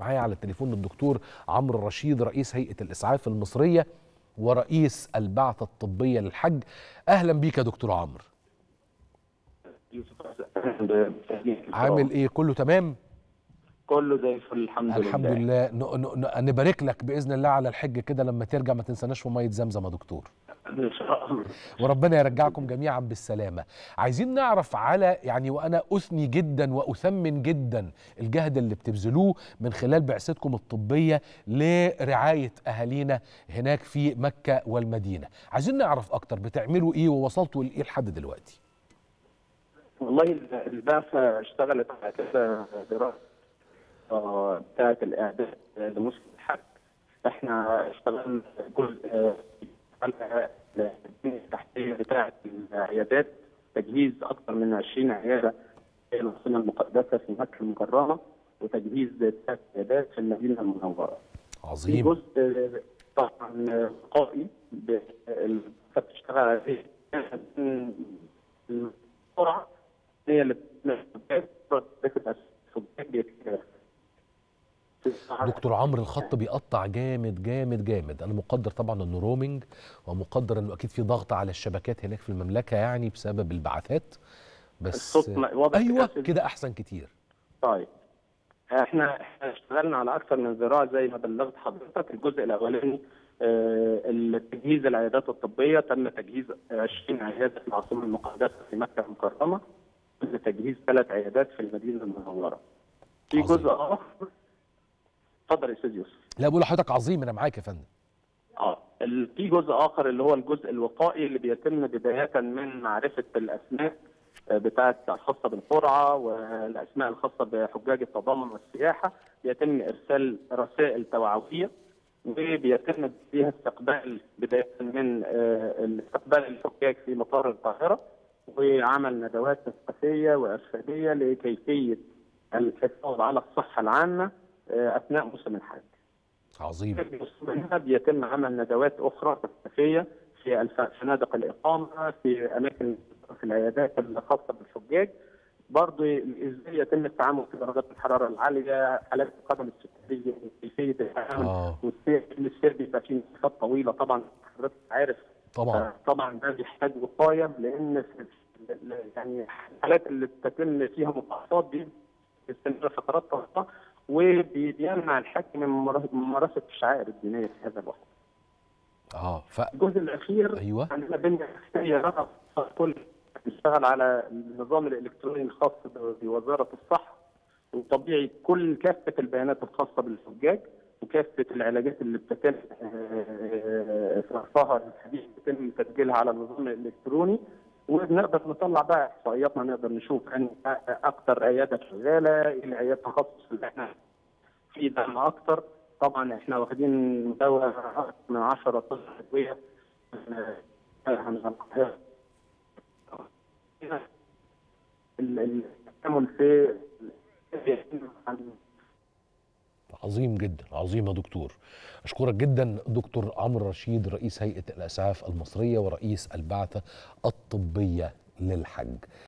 معايا على التليفون الدكتور عمرو الرشيد رئيس هيئه الاسعاف المصريه ورئيس البعثه الطبيه للحج اهلا بيك يا دكتور عمرو عامل ايه كله تمام كله زي الفل الحمد لله الحمد لله ن- ن- ن- نبارك لك باذن الله على الحج كده لما ترجع ما تنساناش في ميه زمزم يا دكتور ان شاء الله وربنا يرجعكم جميعا بالسلامه عايزين نعرف على يعني وانا اثني جدا واثمن جدا الجهد اللي بتبذلوه من خلال بعثتكم الطبيه لرعايه اهالينا هناك في مكه والمدينه عايزين نعرف اكتر بتعملوا ايه ووصلتوا لايه لحد دلوقتي والله البعثه اشتغلت على كذا دراسه آه، بتاعه الاعداد لمسلم الحج احنا اشتغلنا جزء آه، على البنيه التحتيه بتاعه العيادات تجهيز اكثر من 20 عياده في العاصمه المقدسه في مكه المكرمه وتجهيز ثلاث عيادات في المدينه المنوره. في عظيم جزء آه، طبعا وقائي ب- ال- بتشتغل عليه السرعه هي اللي دكتور عمرو الخط بيقطع جامد جامد جامد انا مقدر طبعا انه رومينج ومقدر انه اكيد في ضغط على الشبكات هناك في المملكه يعني بسبب البعثات بس الصوت م- واضح ايوه كده؟ كده احسن كتير طيب احنا احنا اشتغلنا على اكثر من ذراع زي ما بلغت حضرتك الجزء الاولاني آه، التجهيز العيادات الطبيه تم تجهيز 20 عياده في العاصمه المقدسه في مكه المكرمه تم تجهيز ثلاث عيادات في المدينه المنوره. في عظيم. جزء اخر اتفضل يا استاذ يوسف. لا بقول لحضرتك عظيم انا معاك يا فندم اه ال- في جزء اخر اللي هو الجزء الوقائي اللي بيتم بدايه من معرفه الاسماء آه، بتاعه الخاصه بالقرعه والاسماء الخاصه بحجاج التضامن والسياحه بيتم ارسال رسائل توعويه وبيتم فيها استقبال بدايه من آه، استقبال الحجاج في مطار القاهره وعمل ندوات تثقيفيه وارشاديه لكيفيه الحفاظ على الصحه العامه آه، اثناء موسم الحج. عظيم منها بيتم عمل ندوات اخرى تثقيفيه في الف- فنادق الاقامه في اماكن في العيادات الخاصه بالحجاج برضه ازاي يتم التعامل في درجات الحراره العاليه حالات القدم السكريه كيفيه التعامل اه والسير السير بيبقى فيه مسافات طويله طبعا حضرتك عارف طبعا آه، طبعا ده بيحتاج وقايه لان في- في- يعني الحالات اللي بتتم فيها مضاعفات دي بتستمر فترات طويله وبيمنع الحج من ممارسه ممارسة الشعائر الدينيه في هذا الوقت. اه ف الجزء الاخير ايوه عندنا بنيه تحتيه رغم كل بنشتغل على النظام الالكتروني الخاص ب- بوزاره الصحه وطبيعي كل كافه البيانات الخاصه بالحجاج وكافه العلاجات اللي بتتم آه، صرفها الحديث بيتم تسجيلها على النظام الالكتروني وبنقدر نطلع بقى احصائياتنا نقدر نشوف ان اكثر عياده شغاله ايه العيادات التخصص اللي احنا في دعم اكثر طبعا احنا واخدين دواء اكثر من 10 طن ادويه من من القاهره ال- ال- التعامل في عن عظيم جدا عظيم يا دكتور اشكرك جدا دكتور عمرو رشيد رئيس هيئه الاسعاف المصريه ورئيس البعثه الطبيه للحج